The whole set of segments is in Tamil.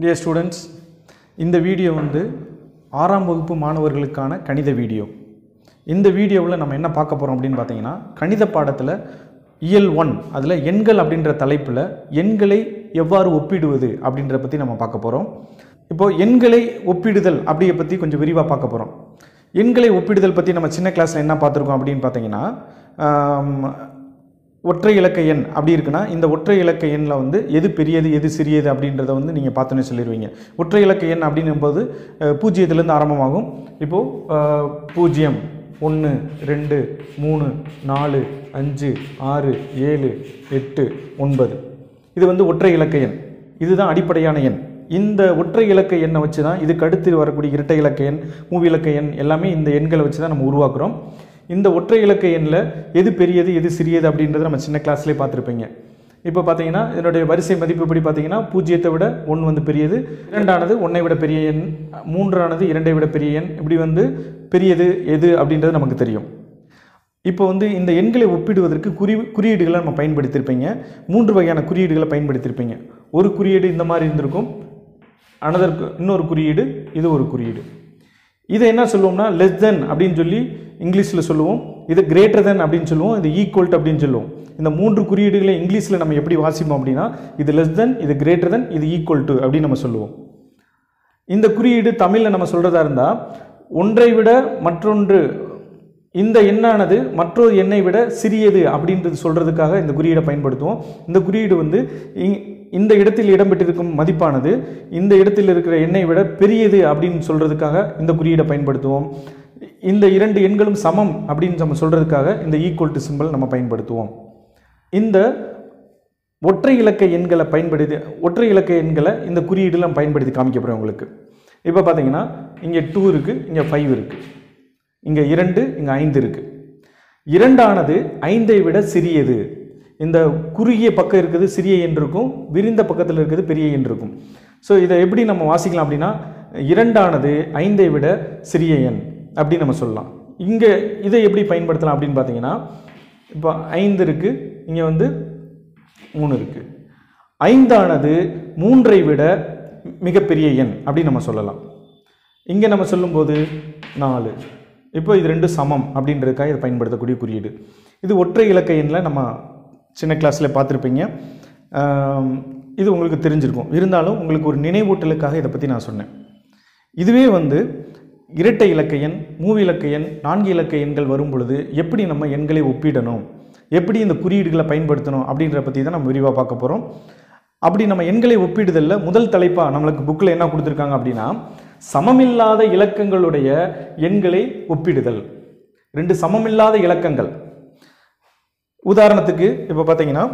டியர் ஸ்டூடெண்ட்ஸ் இந்த வீடியோ வந்து ஆறாம் வகுப்பு மாணவர்களுக்கான கணித வீடியோ இந்த வீடியோவில் நம்ம என்ன பார்க்க போகிறோம் அப்படின்னு பார்த்தீங்கன்னா கணித பாடத்தில் இயல் ஒன் அதில் எண்கள் அப்படின்ற தலைப்பில் எண்களை எவ்வாறு ஒப்பிடுவது அப்படின்றத பற்றி நம்ம பார்க்க போகிறோம் இப்போது எண்களை ஒப்பிடுதல் அப்படியை பற்றி கொஞ்சம் விரிவாக பார்க்க போகிறோம் எண்களை ஒப்பிடுதல் பற்றி நம்ம சின்ன கிளாஸில் என்ன பார்த்துருக்கோம் அப்படின்னு பார்த்தீங்கன்னா ஆம், ஒற்றை இலக்க எண் அப்படி இருக்குன்னா இந்த ஒற்றை இலக்க எண்ணில் வந்து எது பெரியது எது சிறியது அப்படின்றத வந்து நீங்கள் பார்த்தோன்னே சொல்லிடுவீங்க ஒற்றை இலக்க எண் அப்படின்னும்போது அஹ், பூஜ்ஜியத்திலேருந்து ஆரம்பமாகும் இப்போது பூஜ்ஜியம் ஒன்று ரெண்டு மூணு நாலு அஞ்சு ஆறு ஏழு எட்டு ஒன்பது இது வந்து ஒற்றை இலக்க எண் இதுதான் அடிப்படையான எண் இந்த ஒற்றை இலக்க எண்ணை வச்சு தான் இதுக்கு அடுத்து வரக்கூடிய இரட்டை இலக்க எண் மூவி இலக்க எண் எல்லாமே இந்த எண்களை வச்சு தான் நம்ம உருவாக்குறோம் இந்த ஒற்றை இலக்க எண்ணில் எது பெரியது எது சிறியது அப்படின்றத நம்ம சின்ன கிளாஸ்லேயே பார்த்துருப்பீங்க இப்போ பார்த்தீங்கன்னா இதனுடைய வரிசை மதிப்பு படி பார்த்தீங்கன்னா பூஜ்ஜியத்தை விட ஒன்று வந்து பெரியது இரண்டானது ஒன்றை விட பெரிய எண் மூன்றானது இரண்டை விட பெரிய எண் இப்படி வந்து பெரியது எது அப்படின்றது நமக்கு தெரியும் இப்போ வந்து இந்த எண்களை ஒப்பிடுவதற்கு குறி குறியீடுகளை நம்ம பயன்படுத்தியிருப்பீங்க மூன்று வகையான குறியீடுகளை பயன்படுத்தியிருப்பீங்க ஒரு குறியீடு இந்த மாதிரி இருந்திருக்கும் அனதர் இன்னொரு குறியீடு இது ஒரு குறியீடு இதை என்ன சொல்லுவோம்னா லெஸ் தென் அப்படின்னு சொல்லி இங்கிலீஷில் சொல்லுவோம் இது கிரேட்டர் தென் அப்படின்னு சொல்லுவோம் இது ஈக்குவல்ட் அப்படின்னு சொல்லுவோம் இந்த மூன்று குறியீடுகளை இங்கிலீஷில் நம்ம எப்படி வாசிப்போம் அப்படின்னா இது லெஸ் தென் இது கிரேட்டர் தென் இது ஈக்குவல் டு அப்படின்னு நம்ம சொல்லுவோம் இந்த குறியீடு தமிழில் நம்ம சொல்கிறதா இருந்தால் ஒன்றை விட மற்றொன்று இந்த எண்ணானது மற்றொரு எண்ணை விட சிறியது அப்படின்றது சொல்கிறதுக்காக இந்த குறியீடை பயன்படுத்துவோம் இந்த குறியீடு வந்து இ- இந்த இடத்தில் இடம்பெற்றிருக்கும் மதிப்பானது இந்த இடத்தில் இருக்கிற எண்ணை விட பெரியது அப்படின்னு சொல்கிறதுக்காக இந்த குறியீடை பயன்படுத்துவோம் இந்த இரண்டு எண்களும் சமம் அப்படின்னு நம்ம சொல்கிறதுக்காக இந்த ஈக்குவல் டு சிம்பிள் நம்ம பயன்படுத்துவோம் இந்த ஒற்றை இலக்க எண்களை பயன்படுத்தி ஒற்றை இலக்க எண்களை இந்த குறியீடுல நான் பயன்படுத்தி காமிக்க போகிறேன் உங்களுக்கு இப்போ பார்த்தீங்கன்னா இங்கே டூ இருக்குது இங்கே ஃபைவ் இருக்குது இங்கே இரண்டு இங்கே ஐந்து இருக்குது இரண்டானது ஐந்தை விட சிறியது இந்த குறுகிய பக்கம் இருக்குது சிறிய எண் இருக்கும் விரிந்த பக்கத்தில் இருக்குது பெரிய எண் இருக்கும் ஸோ இதை எப்படி நம்ம வாசிக்கலாம் அப்படின்னா இரண்டானது ஐந்தை விட சிறிய எண் அப்படின்னு நம்ம சொல்லலாம் இங்கே இதை எப்படி பயன்படுத்தலாம் அப்படின்னு பார்த்தீங்கன்னா இப்போ ஐந்து இருக்குது இங்கே வந்து மூணு இருக்குது ஐந்தானது மூன்றை விட மிகப்பெரிய எண் அப்படின்னு நம்ம சொல்லலாம் இங்கே நம்ம சொல்லும்போது நாலு இப்போ இது ரெண்டு சமம் அப்படின்றதுக்காக இதை பயன்படுத்தக்கூடிய குறியீடு இது ஒற்றை இலக்க எண்ணில் நம்ம சின்ன கிளாஸில் பார்த்துருப்பீங்க ஆம், இது உங்களுக்கு தெரிஞ்சிருக்கும் இருந்தாலும் உங்களுக்கு ஒரு நினைவூட்டலுக்காக இதை பற்றி நான் சொன்னேன் இதுவே வந்து இரட்டை இலக்க எண் மூவி இலக்க எண் நான்கு இலக்க எண்கள் வரும் பொழுது எப்படி நம்ம எண்களை ஒப்பிடணும் எப்படி இந்த குறியீடுகளை பயன்படுத்தணும் அப்படின்ற பற்றி தான் நம்ம விரிவாக பார்க்க போகிறோம் அப்படி நம்ம எண்களை ஒப்பிடுதலில் முதல் தலைப்பாக நம்மளுக்கு புக்கில் என்ன கொடுத்துருக்காங்க அப்படின்னா சமமில்லாத இலக்கங்களுடைய எண்களை ஒப்பிடுதல் ரெண்டு சமமில்லாத இலக்கங்கள் உதாரணத்துக்கு இப்போ பார்த்தீங்கன்னா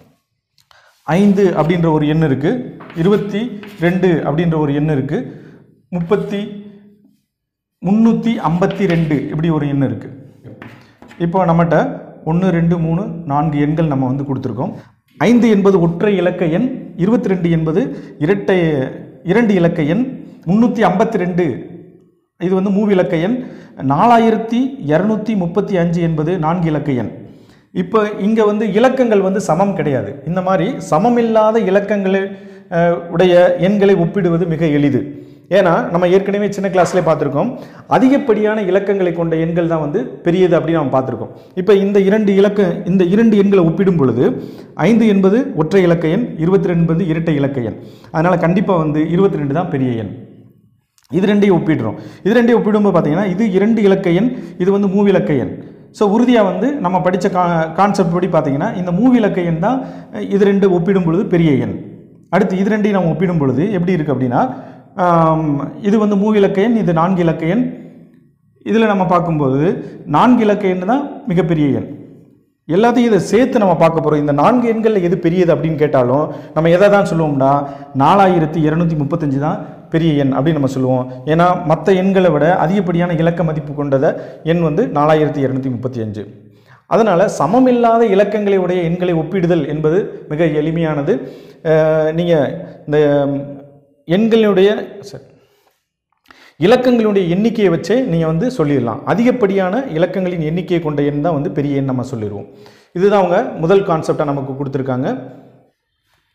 ஐந்து அப்படின்ற ஒரு எண் இருக்குது இருபத்தி ரெண்டு அப்படின்ற ஒரு எண் இருக்குது முப்பத்தி முந்நூற்றி ஐம்பத்தி ரெண்டு இப்படி ஒரு எண் இருக்குது இப்போ நம்மகிட்ட ஒன்று ரெண்டு மூணு நான்கு எண்கள் நம்ம வந்து கொடுத்துருக்கோம் ஐந்து என்பது ஒற்றை இலக்க எண் இருபத்தி ரெண்டு என்பது இரட்டை இரண்டு இலக்க எண் முந்நூற்றி ஐம்பத்தி ரெண்டு இது வந்து மூவி இலக்க எண் நாலாயிரத்தி இரநூத்தி முப்பத்தி அஞ்சு என்பது நான்கு இலக்க எண் இப்போ இங்கே வந்து இலக்கங்கள் வந்து சமம் கிடையாது இந்த மாதிரி சமமில்லாத இலக்கங்களை அஹ், உடைய எண்களை ஒப்பிடுவது மிக எளிது ஏன்னா நம்ம ஏற்கனவே சின்ன கிளாஸ்லேயே பார்த்துருக்கோம் அதிகப்படியான இலக்கங்களை கொண்ட எண்கள் தான் வந்து பெரியது அப்படின்னு நம்ம பார்த்துருக்கோம் இப்போ இந்த இரண்டு இலக்க இந்த இரண்டு எண்களை ஒப்பிடும் பொழுது ஐந்து என்பது ஒற்றை இலக்க எண் இருபத்தி ரெண்டு என்பது இரட்டை இலக்க எண் அதனால் கண்டிப்பாக வந்து இருபத்தி ரெண்டு தான் பெரிய எண் இது ரெண்டையும் ஒப்பிடுறோம் இது ரெண்டையும் ஒப்பிடும்போது பார்த்தீங்கன்னா இது இரண்டு இலக்க எண் இது வந்து மூவி இலக்க எண் ஸோ உறுதியாக வந்து நம்ம படித்த கா கான்செப்ட் படி பார்த்தீங்கன்னா இந்த மூவி இலக்க எண் தான் இது ரெண்டு ஒப்பிடும் பொழுது பெரிய எண் அடுத்து இது ரெண்டையும் நம்ம ஒப்பிடும் பொழுது எப்படி இருக்குது அப்படின்னா ஆம், இது வந்து மூவி இலக்க எண் இது நான்கு இலக்க எண் இதில் நம்ம பார்க்கும்போது நான்கு இலக்க எண் தான் மிகப்பெரிய எண் எல்லாத்தையும் இதை சேர்த்து நம்ம பார்க்க போகிறோம் இந்த நான்கு எண்களில் எது பெரியது அப்படின்னு கேட்டாலும் நம்ம எதை தான் சொல்லுவோம்னா நாலாயிரத்தி இரநூத்தி முப்பத்தஞ்சு தான் பெரிய எண் அப்படின்னு நம்ம சொல்லுவோம் ஏன்னா மற்ற எண்களை விட அதிகப்படியான இலக்க மதிப்பு கொண்டத எண் வந்து நாலாயிரத்தி இரநூத்தி முப்பத்தி அஞ்சு அதனால் சமமில்லாத இலக்கங்களை உடைய எண்களை ஒப்பிடுதல் என்பது மிக எளிமையானது நீங்கள் இந்த எண்களுடைய சரி இலக்கங்களுடைய எண்ணிக்கையை வச்சே நீங்கள் வந்து சொல்லிடலாம் அதிகப்படியான இலக்கங்களின் எண்ணிக்கையை கொண்ட எண் தான் வந்து பெரிய எண் நம்ம சொல்லிடுவோம் இதுதான் அவங்க முதல் கான்செப்டாக நமக்கு கொடுத்துருக்காங்க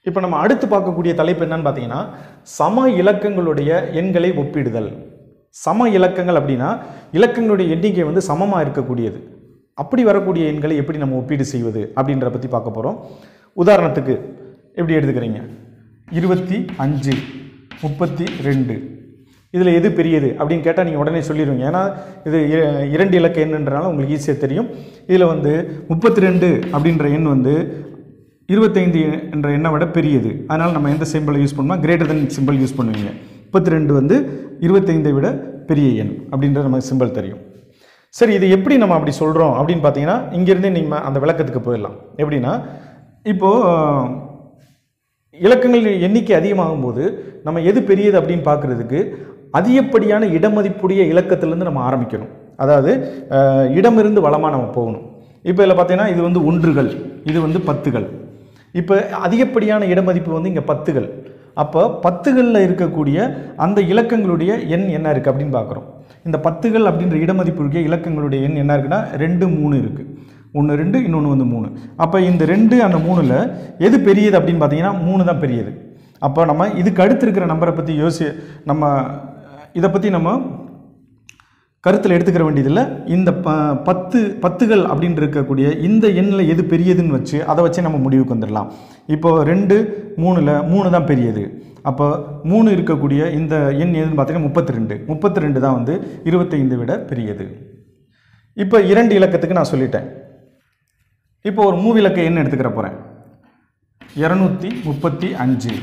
இப்போ நம்ம அடுத்து பார்க்கக்கூடிய தலைப்பு என்னன்னு பார்த்தீங்கன்னா சம இலக்கங்களுடைய எண்களை ஒப்பிடுதல் சம இலக்கங்கள் அப்படின்னா இலக்கங்களுடைய எண்ணிக்கை வந்து சமமாக இருக்கக்கூடியது அப்படி வரக்கூடிய எண்களை எப்படி நம்ம ஒப்பீடு செய்வது அப்படின்றத பற்றி பார்க்க போகிறோம் உதாரணத்துக்கு எப்படி எடுத்துக்கிறீங்க இருபத்தி அஞ்சு முப்பத்தி ரெண்டு இதில் எது பெரியது அப்படின்னு கேட்டால் நீங்கள் உடனே சொல்லிடுவீங்க ஏன்னா இது இர- இரண்டு இலக்க எண்ணுன்றனால உங்களுக்கு ஈஸியாக தெரியும் இதில் வந்து முப்பத்தி ரெண்டு அப்படின்ற எண் வந்து இருபத்தைந்து என்ற எண்ணை விட பெரியது அதனால் நம்ம எந்த சிம்பிளை யூஸ் பண்ணோம்னா கிரேட்டர் தென் சிம்பிள் யூஸ் பண்ணுவீங்க முப்பத்தி ரெண்டு வந்து இருபத்தைந்தை விட பெரிய எண் அப்படின்ற நமக்கு சிம்பிள் தெரியும் சரி இது எப்படி நம்ம அப்படி சொல்கிறோம் அப்படின்னு பார்த்தீங்கன்னா இங்கேருந்தே நீங்கள் அந்த விளக்கத்துக்கு போயிடலாம் எப்படின்னா இப்போது இலக்கங்கள் எண்ணிக்கை அதிகமாகும் போது நம்ம எது பெரியது அப்படின்னு பார்க்குறதுக்கு அதிகப்படியான இடமதிப்புடைய இலக்கத்திலேருந்து நம்ம ஆரம்பிக்கணும் அதாவது அஹ், இடமிருந்து வளமாக நம்ம போகணும் இப்போ இதில் பார்த்தீங்கன்னா இது வந்து ஒன்றுகள் இது வந்து பத்துகள் இப்போ அதிகப்படியான இடமதிப்பு வந்து இங்கே பத்துகள் அப்போ பத்துகளில் இருக்கக்கூடிய அந்த இலக்கங்களுடைய எண் என்ன இருக்குது அப்படின்னு பார்க்குறோம் இந்த பத்துகள் அப்படின்ற இடமதிப்பு இருக்க இலக்கங்களுடைய எண் என்ன இருக்குன்னா ரெண்டு மூணு இருக்குது ஒன்று ரெண்டு இன்னொன்று வந்து மூணு அப்போ இந்த ரெண்டு அந்த மூணில் எது பெரியது அப்படின்னு பார்த்தீங்கன்னா மூணு தான் பெரியது அப்போ நம்ம இதுக்கு அடுத்து இருக்கிற நம்பரை பற்றி யோசி நம்ம இதை பற்றி நம்ம கருத்தில் எடுத்துக்கிற வேண்டியதில்லை இந்த ப பத்து பத்துகள் அப்படின்னு இருக்கக்கூடிய இந்த எண்ணில் எது பெரியதுன்னு வச்சு அதை வச்சு நம்ம முடிவுக்கு வந்துடலாம் இப்போ ரெண்டு மூணில் மூணு தான் பெரியது அப்போ மூணு இருக்கக்கூடிய இந்த எண் எதுன்னு பார்த்தீங்கன்னா முப்பத்தி ரெண்டு முப்பத்தி ரெண்டு தான் வந்து இருபத்தைந்து விட பெரியது இப்போ இரண்டு இலக்கத்துக்கு நான் சொல்லிட்டேன் இப்போ ஒரு மூவிலக்க எண் எடுத்துக்கிற போகிறேன் இரநூத்தி முப்பத்தி அஞ்சு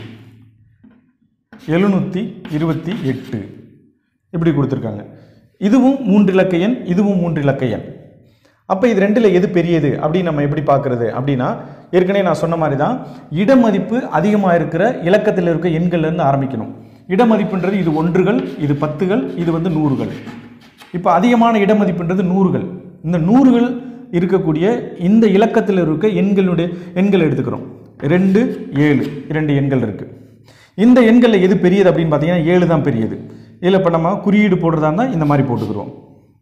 எழுநூற்றி இருபத்தி எட்டு இப்படி கொடுத்துருக்காங்க இதுவும் மூன்று இலக்க எண் இதுவும் மூன்று இலக்க எண் அப்போ இது ரெண்டில் எது பெரியது அப்படின்னு நம்ம எப்படி பார்க்குறது அப்படின்னா ஏற்கனவே நான் சொன்ன மாதிரி தான் இடமதிப்பு அதிகமாக இருக்கிற இலக்கத்தில் இருக்க எண்கள்லேருந்து ஆரம்பிக்கணும் இடமதிப்புன்றது இது ஒன்றுகள் இது பத்துகள் இது வந்து நூறுகள் இப்போ அதிகமான இடமதிப்புன்றது நூறுகள் இந்த நூறுகள் இருக்கக்கூடிய இந்த இலக்கத்தில் இருக்க எண்களுடைய எண்கள் எடுத்துக்கிறோம் ரெண்டு ஏழு இரண்டு எண்கள் இருக்குது இந்த எண்களில் எது பெரியது அப்படின்னு பார்த்தீங்கன்னா ஏழு தான் பெரியது இதில் இப்போ நம்ம குறியீடு போடுறதா இருந்தால் இந்த மாதிரி போட்டுக்கிறோம்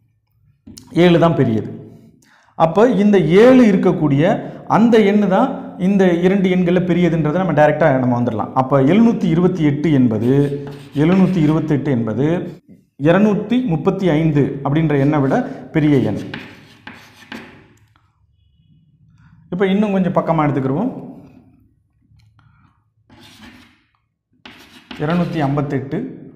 ஏழு தான் பெரியது அப்போ இந்த ஏழு இருக்கக்கூடிய அந்த எண்ணு தான் இந்த இரண்டு எண்களில் பெரியதுன்றதை நம்ம டைரெக்டாக நம்ம வந்துடலாம் அப்போ எழுநூற்றி இருபத்தி எட்டு என்பது எழுநூற்றி இருபத்தெட்டு என்பது இரநூத்தி முப்பத்தி ஐந்து அப்படின்ற எண்ணை விட பெரிய எண் இப்போ இன்னும் கொஞ்சம் பக்கமாக எடுத்துக்கிடுவோம் இரநூத்தி ஐம்பத்தெட்டு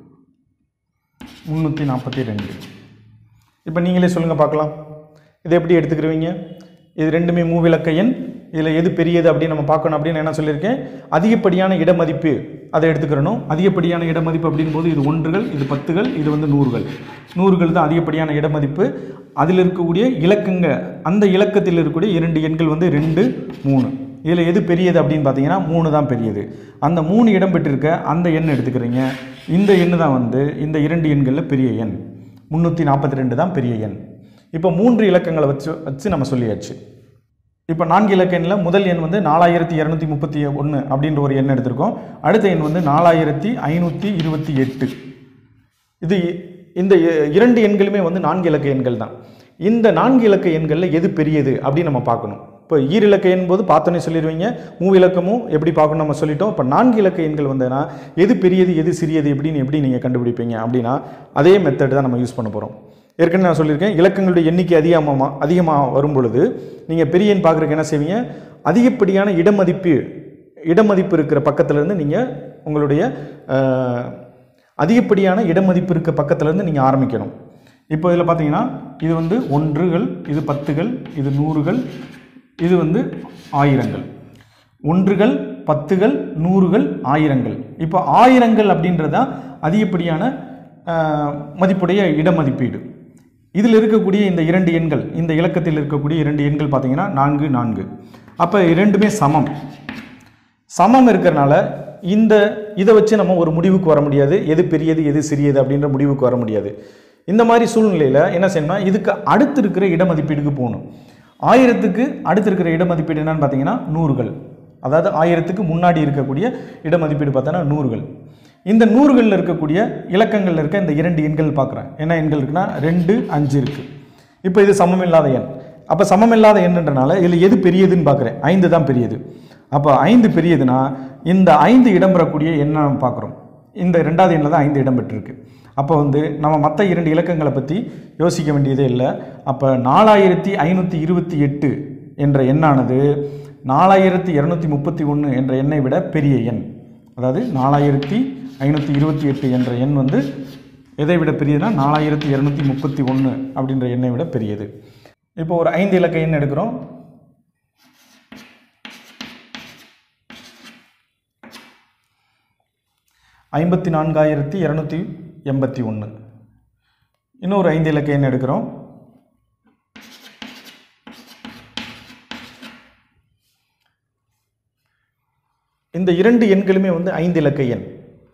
முந்நூற்றி நாற்பத்தி ரெண்டு இப்போ நீங்களே சொல்லுங்கள் பார்க்கலாம் இதை எப்படி எடுத்துக்கிருவீங்க இது ரெண்டுமே மூவிலக்க எண் இதில் எது பெரியது அப்படின்னு நம்ம பார்க்கணும் அப்படின்னு என்ன சொல்லியிருக்கேன் அதிகப்படியான இடமதிப்பு அதை எடுத்துக்கிறணும் அதிகப்படியான இடமதிப்பு அப்படின் போது இது ஒன்றுகள் இது பத்துகள் இது வந்து நூறுகள் நூறுகள் தான் அதிகப்படியான இடமதிப்பு அதில் இருக்கக்கூடிய இலக்கங்க அந்த இலக்கத்தில் இருக்கக்கூடிய இரண்டு எண்கள் வந்து ரெண்டு மூணு இதில் எது பெரியது அப்படின்னு பார்த்தீங்கன்னா மூணு தான் பெரியது அந்த மூணு இடம் பெற்றிருக்க அந்த எண் எடுத்துக்கிறீங்க இந்த எண்ணு தான் வந்து இந்த இரண்டு எண்களில் பெரிய எண் முந்நூற்றி நாற்பத்தி ரெண்டு தான் பெரிய எண் இப்போ மூன்று இலக்கங்களை வச்சு வச்சு நம்ம சொல்லியாச்சு இப்போ நான்கு இலக்க எண்ணில் முதல் எண் வந்து நாலாயிரத்தி இரநூத்தி முப்பத்தி ஒன்று அப்படின்ற ஒரு எண் எடுத்திருக்கோம் அடுத்த எண் வந்து நாலாயிரத்தி ஐநூற்றி இருபத்தி எட்டு இது இ- இந்த இ- இரண்டு எண்களுமே வந்து நான்கு இலக்க எண்கள் தான் இந்த நான்கு இலக்க எண்களில் எது பெரியது அப்படின்னு நம்ம பார்க்கணும் இப்போ ஈரிலக்க எண் போது பார்த்தோன்னே சொல்லிடுவீங்க மூவு இலக்கமும் எப்படி பார்க்கணும் நம்ம சொல்லிட்டோம் இப்போ நான்கு இலக்க எண்கள் வந்ததுன்னா எது பெரியது எது சிறியது எப்படின்னு எப்படி நீங்கள் கண்டுபிடிப்பீங்க அப்படின்னா அதே மெத்தட் தான் நம்ம யூஸ் பண்ண போகிறோம் ஏற்கனவே நான் சொல்லியிருக்கேன் இலக்கங்களுடைய எண்ணிக்கை அதிகமாக அதிகமாக வரும் பொழுது நீங்கள் பெரிய எண் பார்க்குறதுக்கு என்ன செய்வீங்க அதிகப்படியான இடமதிப்பு இடமதிப்பு இருக்கிற பக்கத்துல இருந்து நீங்கள் உங்களுடைய அஹ், அதிகப்படியான இடமதிப்பு இருக்க பக்கத்துல இருந்து நீங்கள் ஆரம்பிக்கணும் இப்போ இதில் பார்த்தீங்கன்னா இது வந்து ஒன்றுகள் இது பத்துகள் இது நூறுகள் இது வந்து ஆயிரங்கள் ஒன்றுகள் பத்துகள் நூறுகள் ஆயிரங்கள் இப்போ ஆயிரங்கள் அப்படின்றதா அதிகப்படியான அஹ், மதிப்புடைய இடமதிப்பீடு இதில் இருக்கக்கூடிய இந்த இரண்டு எண்கள் இந்த இலக்கத்தில் இருக்கக்கூடிய இரண்டு எண்கள் பார்த்தீங்கன்னா நான்கு நான்கு அப்போ இரண்டுமே சமம் சமம் இருக்கிறனால இந்த இதை வச்சு நம்ம ஒரு முடிவுக்கு வர முடியாது எது பெரியது எது சிறியது அப்படின்ற முடிவுக்கு வர முடியாது இந்த மாதிரி சூழ்நிலையில் என்ன செய்யணும்னா இதுக்கு அடுத்து இருக்கிற இடமதிப்பீடுக்கு போகணும் ஆயிரத்துக்கு அடுத்து இருக்கிற இடமதிப்பீடு என்னன்னு பார்த்தீங்கன்னா நூறுகள் அதாவது ஆயிரத்துக்கு முன்னாடி இருக்கக்கூடிய இடமதிப்பீடு பார்த்தோன்னா நூறுகள் இந்த நூறுகளில் இருக்கக்கூடிய இலக்கங்களில் இருக்க இந்த இரண்டு எண்கள் பார்க்குறேன் என்ன எண்கள் இருக்குன்னா ரெண்டு அஞ்சு இருக்குது இப்போ இது சமமில்லாத எண் அப்போ சமமில்லாத எண்ணுன்றனால இதில் எது பெரியதுன்னு பார்க்குறேன் ஐந்து தான் பெரியது அப்போ ஐந்து பெரியதுன்னா இந்த ஐந்து இடம் பெறக்கூடிய எண்ணை நம்ம பார்க்குறோம் இந்த ரெண்டாவது எண்ணில் தான் ஐந்து இடம் பெற்றிருக்கு அப்போ வந்து நம்ம மற்ற இரண்டு இலக்கங்களை பற்றி யோசிக்க வேண்டியதே இல்லை அப்போ நாலாயிரத்தி ஐநூற்றி இருபத்தி எட்டு என்ற எண்ணானது நாலாயிரத்தி இரநூத்தி முப்பத்தி ஒன்று என்ற எண்ணை விட பெரிய எண் அதாவது நாலாயிரத்தி ஐநூற்றி இருபத்தி எட்டு என்ற எண் வந்து எதை விட பெரியதுன்னா நாலாயிரத்தி இரநூத்தி முப்பத்தி ஒன்று அப்படின்ற எண்ணை விட பெரியது இப்போ ஒரு ஐந்து இலக்க எண் எடுக்கிறோம் ஐம்பத்தி நான்காயிரத்தி இரநூத்தி எண்பத்தி ஒன்று இன்னொரு ஐந்து இலக்க எண் எடுக்கிறோம் இந்த இரண்டு எண்களுமே வந்து ஐந்து இலக்க எண்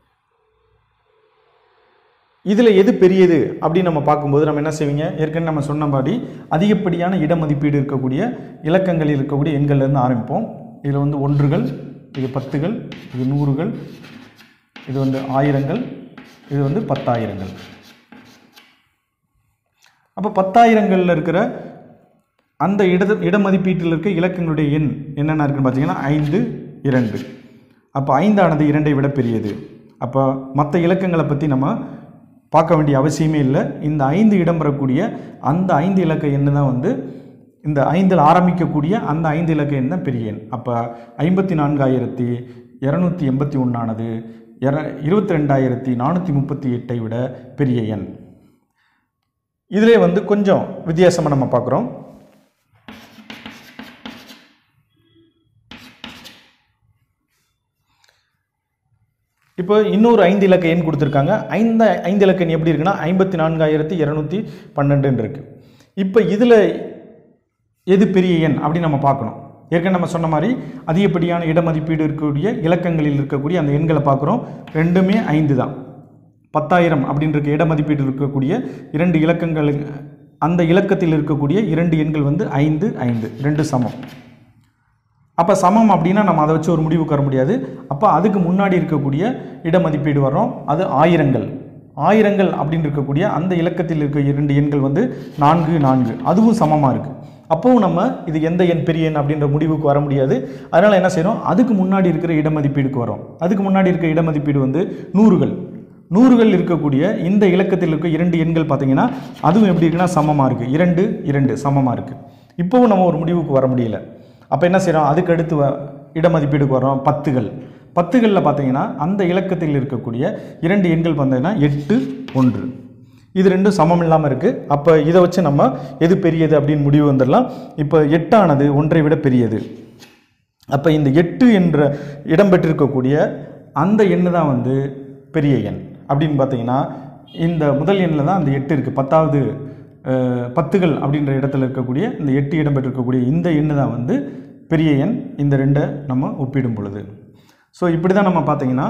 இதில் எது பெரியது அப்படின்னு நம்ம பார்க்கும்போது நம்ம என்ன செய்வீங்க ஏற்கனவே நம்ம சொன்னபடி அதிகப்படியான இட மதிப்பீடு இருக்கக்கூடிய இலக்கங்களில் இருக்கக்கூடிய எண்கள்லேருந்து ஆரம்பிப்போம் இதில் வந்து ஒன்றுகள் இது பத்துகள் இது நூறுகள் இது வந்து ஆயிரங்கள் இது வந்து பத்தாயிரங்கள் அப்போ பத்தாயிரங்களில் இருக்கிற அந்த இட இட மதிப்பீட்டில் இருக்க இலக்கங்களுடைய எண் என்னென்ன இருக்குன்னு பார்த்தீங்கன்னா ஐந்து இரண்டு அப்போ ஐந்தானது இரண்டை விட பெரியது அப்போ மற்ற இலக்கங்களை பற்றி நம்ம பார்க்க வேண்டிய அவசியமே இல்லை இந்த ஐந்து இடம் பெறக்கூடிய அந்த ஐந்து இலக்க எண்ணு தான் வந்து இந்த ஐந்தில் ஆரம்பிக்கக்கூடிய அந்த ஐந்து இலக்க எண் தான் பெரிய எண் அப்போ ஐம்பத்தி நான்காயிரத்தி இரநூத்தி எண்பத்தி ஒன்றானது இர இருபத்தி ரெண்டாயிரத்தி நானூற்றி முப்பத்தி எட்டை விட பெரிய எண் இதிலே வந்து கொஞ்சம் வித்தியாசமாக நம்ம பார்க்குறோம் இப்போ இன்னொரு ஐந்து இலக்க எண் கொடுத்துருக்காங்க ஐந்து ஐந்து இலக்க எண் எப்படி இருக்குன்னா ஐம்பத்தி நான்காயிரத்தி இரநூத்தி பன்னெண்டுன்னு இருக்குது இப்போ இதில் எது பெரிய எண் அப்படின்னு நம்ம பார்க்கணும் ஏற்கனவே நம்ம சொன்ன மாதிரி அதிகப்படியான இட மதிப்பீடு இருக்கக்கூடிய இலக்கங்களில் இருக்கக்கூடிய அந்த எண்களை பார்க்குறோம் ரெண்டுமே ஐந்து தான் பத்தாயிரம் அப்படின்ற இட மதிப்பீடு இருக்கக்கூடிய இரண்டு இலக்கங்கள் அந்த இலக்கத்தில் இருக்கக்கூடிய இரண்டு எண்கள் வந்து ஐந்து ஐந்து ரெண்டு சமம் அப்போ சமம் அப்படின்னா நம்ம அதை வச்சு ஒரு முடிவுக்கு வர முடியாது அப்போ அதுக்கு முன்னாடி இருக்கக்கூடிய இட மதிப்பீடு வர்றோம் அது ஆயிரங்கள் ஆயிரங்கள் அப்படின்னு இருக்கக்கூடிய அந்த இலக்கத்தில் இருக்க இரண்டு எண்கள் வந்து நான்கு நான்கு அதுவும் சமமாக இருக்குது அப்போவும் நம்ம இது எந்த எண் பெரிய எண் அப்படின்ற முடிவுக்கு வர முடியாது அதனால் என்ன செய்கிறோம் அதுக்கு முன்னாடி இருக்கிற இட மதிப்பீடுக்கு வரோம் அதுக்கு முன்னாடி இருக்க இட மதிப்பீடு வந்து நூறுகள் நூறுகள் இருக்கக்கூடிய இந்த இலக்கத்தில் இருக்க இரண்டு எண்கள் பார்த்தீங்கன்னா அதுவும் எப்படி இருக்குன்னா சமமாக இருக்குது இரண்டு இரண்டு சமமாக இருக்குது இப்போவும் நம்ம ஒரு முடிவுக்கு வர முடியல அப்போ என்ன செய்கிறோம் அதுக்கு அடுத்து வ- இட மதிப்பீடுக்கு வரோம் பத்துகள் பத்துகளில் பார்த்தீங்கன்னா அந்த இலக்கத்தில் இருக்கக்கூடிய இரண்டு எண்கள் பார்த்தீங்கன்னா எட்டு ஒன்று இது ரெண்டும் சமம் இல்லாமல் இருக்குது அப்போ இதை வச்சு நம்ம எது பெரியது அப்படின்னு முடிவு வந்துடலாம் இப்போ எட்டானது ஒன்றை விட பெரியது அப்போ இந்த எட்டு என்ற இடம் பெற்றிருக்கக்கூடிய அந்த எண்ணு தான் வந்து பெரிய எண் அப்படின்னு பார்த்தீங்கன்னா இந்த முதல் எண்ணில் தான் அந்த எட்டு இருக்குது பத்தாவது அஹ், பத்துகள் அப்படின்ற இடத்துல இருக்கக்கூடிய இந்த எட்டு இடம் பெற்றிருக்கக்கூடிய இந்த எண்ணு தான் வந்து பெரிய எண் இந்த ரெண்டை நம்ம ஒப்பிடும் பொழுது ஸோ இப்படி தான் நம்ம பார்த்தீங்கன்னா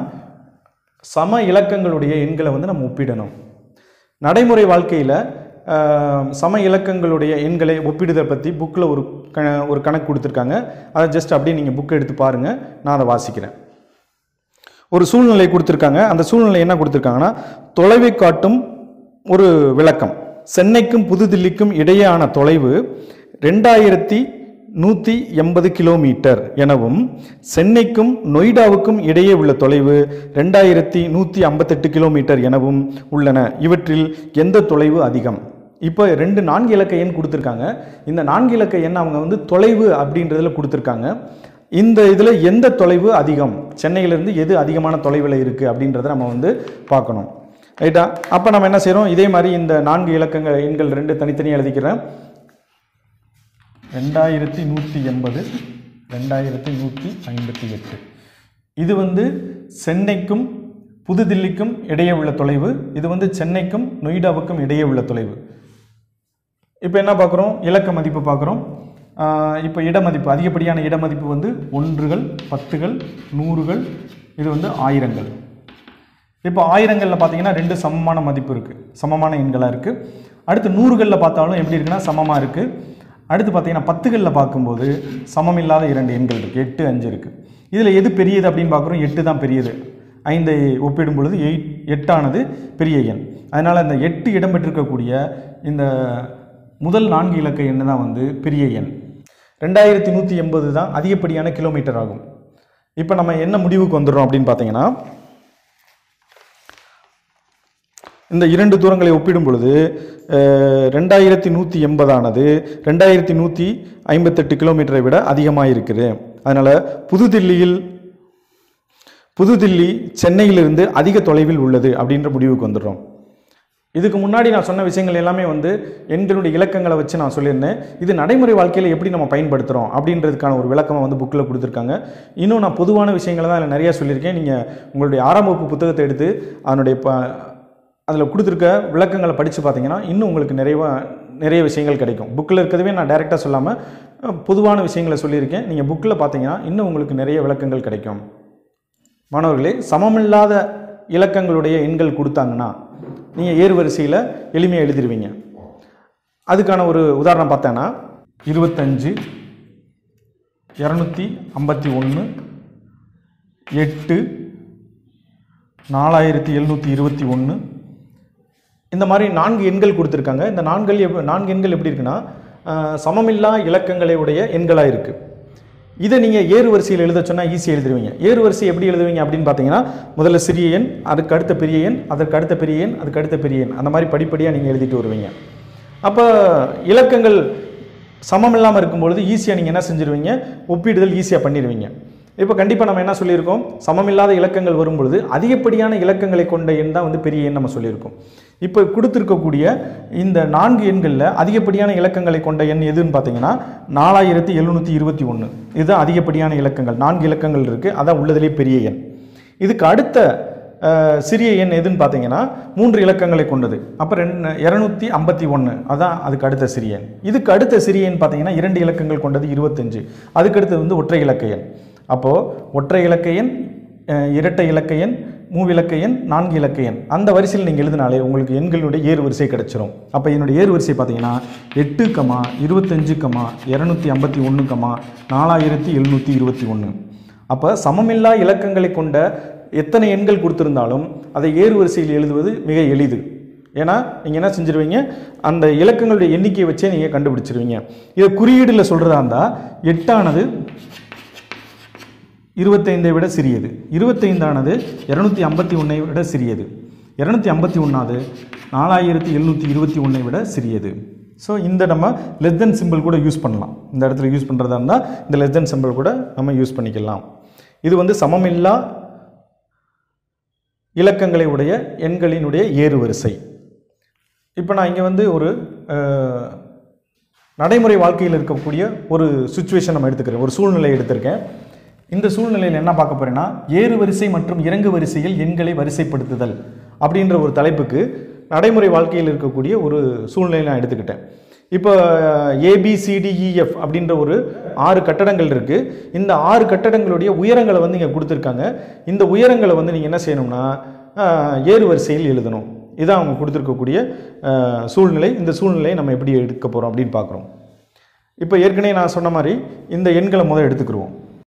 சம இலக்கங்களுடைய எண்களை வந்து நம்ம ஒப்பிடணும் நடைமுறை வாழ்க்கையில் சம இலக்கங்களுடைய எண்களை ஒப்பிடுதை பற்றி புக்கில் ஒரு க ஒரு கணக்கு கொடுத்துருக்காங்க அதை ஜஸ்ட் அப்படியே நீங்கள் புக்கை எடுத்து பாருங்கள் நான் அதை வாசிக்கிறேன் ஒரு சூழ்நிலை கொடுத்துருக்காங்க அந்த சூழ்நிலை என்ன கொடுத்துருக்காங்கன்னா தொலைவை காட்டும் ஒரு விளக்கம் சென்னைக்கும் புதுதில்லிக்கும் இடையேயான தொலைவு ரெண்டாயிரத்தி நூற்றி எண்பது கிலோமீட்டர் எனவும் சென்னைக்கும் நொய்டாவுக்கும் இடையே உள்ள தொலைவு ரெண்டாயிரத்தி நூற்றி ஐம்பத்தெட்டு கிலோமீட்டர் எனவும் உள்ளன இவற்றில் எந்த தொலைவு அதிகம் இப்போ ரெண்டு நான்கு இலக்க எண் கொடுத்துருக்காங்க இந்த நான்கு இலக்க எண் அவங்க வந்து தொலைவு அப்படின்றதுல கொடுத்துருக்காங்க இந்த இதில் எந்த தொலைவு அதிகம் சென்னையிலேருந்து எது அதிகமான தொலைவில் இருக்குது அப்படின்றத நம்ம வந்து பார்க்கணும் ரைட்டா அப்போ நம்ம என்ன செய்கிறோம் இதே மாதிரி இந்த நான்கு இலக்கங்கள் எண்கள் ரெண்டு தனித்தனியாக எழுதிக்கிறேன் ரெண்டாயிரத்தி நூற்றி எண்பது ரெண்டாயிரத்தி நூற்றி ஐம்பத்தி எட்டு இது வந்து சென்னைக்கும் புதுதில்லிக்கும் இடையே உள்ள தொலைவு இது வந்து சென்னைக்கும் நொய்டாவுக்கும் இடையே உள்ள தொலைவு இப்போ என்ன பார்க்குறோம் இலக்க மதிப்பு பார்க்குறோம் இப்போ இட மதிப்பு அதிகப்படியான இட மதிப்பு வந்து ஒன்றுகள் பத்துகள் நூறுகள் இது வந்து ஆயிரங்கள் இப்போ ஆயிரங்களில் பார்த்தீங்கன்னா ரெண்டு சமமான மதிப்பு இருக்குது சமமான எண்களாக இருக்குது அடுத்து நூறுகளில் பார்த்தாலும் எப்படி இருக்குன்னா சமமாக இருக்குது அடுத்து பார்த்தீங்கன்னா பத்துகளில் பார்க்கும்போது சமம் இல்லாத இரண்டு எண்கள் இருக்குது எட்டு அஞ்சு இருக்குது இதில் எது பெரியது அப்படின்னு பார்க்குறோம் எட்டு தான் பெரியது ஐந்தை ஒப்பிடும் பொழுது எயிட் எட்டானது பெரிய எண் அதனால் இந்த எட்டு இடம் பெற்றிருக்கக்கூடிய இந்த முதல் நான்கு இலக்க எண் தான் வந்து பெரிய எண் ரெண்டாயிரத்தி நூற்றி எண்பது தான் அதிகப்படியான கிலோமீட்டர் ஆகும் இப்போ நம்ம என்ன முடிவுக்கு வந்துடுறோம் அப்படின்னு பார்த்தீங்கன்னா இந்த இரண்டு தூரங்களை ஒப்பிடும் பொழுது அஹ், ரெண்டாயிரத்தி நூற்றி எண்பதானது ரெண்டாயிரத்தி நூற்றி ஐம்பத்தெட்டு கிலோமீட்டரை விட அதிகமாக இருக்குது அதனால் புதுதில்லியில் புதுதில்லி சென்னையிலிருந்து அதிக தொலைவில் உள்ளது அப்படின்ற முடிவுக்கு வந்துடுறோம் இதுக்கு முன்னாடி நான் சொன்ன விஷயங்கள் எல்லாமே வந்து எண்களுடைய இலக்கங்களை வச்சு நான் சொல்லியிருந்தேன் இது நடைமுறை வாழ்க்கையில் எப்படி நம்ம பயன்படுத்துகிறோம் அப்படின்றதுக்கான ஒரு விளக்கமாக வந்து புக்கில் கொடுத்துருக்காங்க இன்னும் நான் பொதுவான விஷயங்களை தான் அதில் நிறைய சொல்லியிருக்கேன் நீங்கள் உங்களுடைய ஆறாம் வகுப்பு புத்தகத்தை எடுத்து அதனுடைய ப அதில் கொடுத்துருக்க விளக்கங்களை படித்து பார்த்தீங்கன்னா இன்னும் உங்களுக்கு நிறைய நிறைய விஷயங்கள் கிடைக்கும் புக்கில் இருக்கிறதவே நான் டைரெக்டாக சொல்லாமல் அஹ், பொதுவான விஷயங்களை சொல்லியிருக்கேன் நீங்கள் புக்கில் பார்த்தீங்கன்னா இன்னும் உங்களுக்கு நிறைய விளக்கங்கள் கிடைக்கும் மாணவர்களே சமமில்லாத இலக்கங்களுடைய எண்கள் கொடுத்தாங்கன்னா நீங்கள் ஏறு வரிசையில் எளிமையாக எழுதிருவீங்க அதுக்கான ஒரு உதாரணம் பார்த்தேன்னா இருபத்தஞ்சு இரநூத்தி ஐம்பத்தி ஒன்று எட்டு நாலாயிரத்தி எழுநூற்றி இருபத்தி ஒன்று இந்த மாதிரி நான்கு எண்கள் கொடுத்துருக்காங்க இந்த நான்கள் எப் நான்கு எண்கள் எப்படி இருக்குன்னா அஹ், சமமில்லா இலக்கங்களை உடைய எண்களாக இருக்குது இதை நீங்கள் ஏறு வரிசையில் எழுத சொன்னால் ஈஸியாக எழுதுருவீங்க ஏறு வரிசை எப்படி எழுதுவீங்க அப்படின்னு பார்த்தீங்கன்னா முதல்ல சிறிய எண் அதுக்கு அடுத்த பெரிய எண் அதற்கு அடுத்த பெரிய எண் அதுக்கு அடுத்த பெரிய எண் அந்த மாதிரி படிப்படியாக நீங்கள் எழுதிட்டு வருவீங்க அப்போ இலக்கங்கள் சமம் இல்லாமல் இருக்கும்பொழுது ஈஸியாக நீங்கள் என்ன செஞ்சிருவீங்க ஒப்பிடுதல் ஈஸியாக பண்ணிடுவீங்க இப்போ கண்டிப்பாக நம்ம என்ன சொல்லியிருக்கோம் சமமில்லாத இலக்கங்கள் வரும்பொழுது அதிகப்படியான இலக்கங்களை கொண்ட எண் தான் வந்து பெரிய எண் நம்ம சொல்லியிருக்கோம் இப்போ கொடுத்துருக்கக்கூடிய இந்த நான்கு எண்களில் அதிகப்படியான இலக்கங்களை கொண்ட எண் எதுன்னு பார்த்தீங்கன்னா நாலாயிரத்தி எழுநூற்றி இருபத்தி ஒன்று இதுதான் அதிகப்படியான இலக்கங்கள் நான்கு இலக்கங்கள் இருக்குது அதான் உள்ளதிலே பெரிய எண் இதுக்கு அடுத்த அஹ், சிறிய எண் எதுன்னு பார்த்தீங்கன்னா மூன்று இலக்கங்களை கொண்டது அப்போ ரெண்டு இரநூத்தி ஐம்பத்தி ஒன்று அதான் அதுக்கு அடுத்த சிறிய எண் இதுக்கு அடுத்த சிறிய எண் பார்த்தீங்கன்னா இரண்டு இலக்கங்கள் கொண்டது இருபத்தஞ்சு அதுக்கு அடுத்தது வந்து ஒற்றை இலக்க எண் அப்போது ஒற்றை இலக்க எண் அஹ், இரட்டை இலக்க எண் மூவிலக்க எண் நான்கு இலக்க எண் அந்த வரிசையில் நீங்கள் எழுதினாலே உங்களுக்கு எண்களுடைய ஏறு வரிசை கிடைச்சிரும் அப்போ என்னுடைய ஏறு வரிசை பார்த்தீங்கன்னா எட்டு கமா இருபத்தஞ்சு கமா இரநூத்தி ஐம்பத்தி ஒன்று கமா நாலாயிரத்தி எழுநூற்றி இருபத்தி ஒன்று அப்போ சமமில்லா இலக்கங்களை கொண்ட எத்தனை எண்கள் கொடுத்திருந்தாலும் அதை ஏறு வரிசையில் எழுதுவது மிக எளிது ஏன்னா நீங்கள் என்ன செஞ்சிருவீங்க அந்த இலக்கங்களுடைய எண்ணிக்கையை வச்சே நீங்கள் கண்டுபிடிச்சிருவீங்க இதை குறியீடில் சொல்கிறதா இருந்தால் எட்டானது இருபத்தைந்தை விட சிறியது இருபத்தைந்தானது இரநூத்தி ஐம்பத்தி ஒன்றை விட சிறியது இரநூத்தி ஐம்பத்தி ஒன்றாவது நாலாயிரத்தி எழுநூற்றி இருபத்தி ஒன்றை விட சிறியது ஸோ இந்த நம்ம லெஸ் தென் சிம்பிள் கூட யூஸ் பண்ணலாம் இந்த இடத்துல யூஸ் பண்ணுறதா இருந்தால் இந்த லெஸ் தென் சிம்பிள் கூட நம்ம யூஸ் பண்ணிக்கலாம் இது வந்து சமமில்லா இலக்கங்களை உடைய எண்களினுடைய ஏறு வரிசை இப்போ நான் இங்கே வந்து ஒரு அஹ், நடைமுறை வாழ்க்கையில் இருக்கக்கூடிய ஒரு சுச்சுவேஷன் நம்ம எடுத்துக்கிறேன் ஒரு சூழ்நிலை எடுத்திருக்கேன் இந்த சூழ்நிலையில் என்ன பார்க்க போறேன்னா ஏறு வரிசை மற்றும் இறங்கு வரிசையில் எண்களை வரிசைப்படுத்துதல் அப்படின்ற ஒரு தலைப்புக்கு நடைமுறை வாழ்க்கையில் இருக்கக்கூடிய ஒரு சூழ்நிலையை நான் எடுத்துக்கிட்டேன் இப்போ ஏபிசிடிஇஎஃப் அப்படின்ற ஒரு ஆறு கட்டடங்கள் இருக்குது இந்த ஆறு கட்டடங்களுடைய உயரங்களை வந்து இங்கே கொடுத்துருக்காங்க இந்த உயரங்களை வந்து நீங்கள் என்ன செய்யணும்னா ஆஹ், ஏறு வரிசையில் எழுதணும் இதான் அவங்க கொடுத்துருக்கக்கூடிய ஆஹ், சூழ்நிலை இந்த சூழ்நிலையை நம்ம எப்படி எடுக்க போகிறோம் அப்படின்னு பார்க்குறோம் இப்போ ஏற்கனவே நான் சொன்ன மாதிரி இந்த எண்களை முதல் எடுத்துக்கிடுவோம்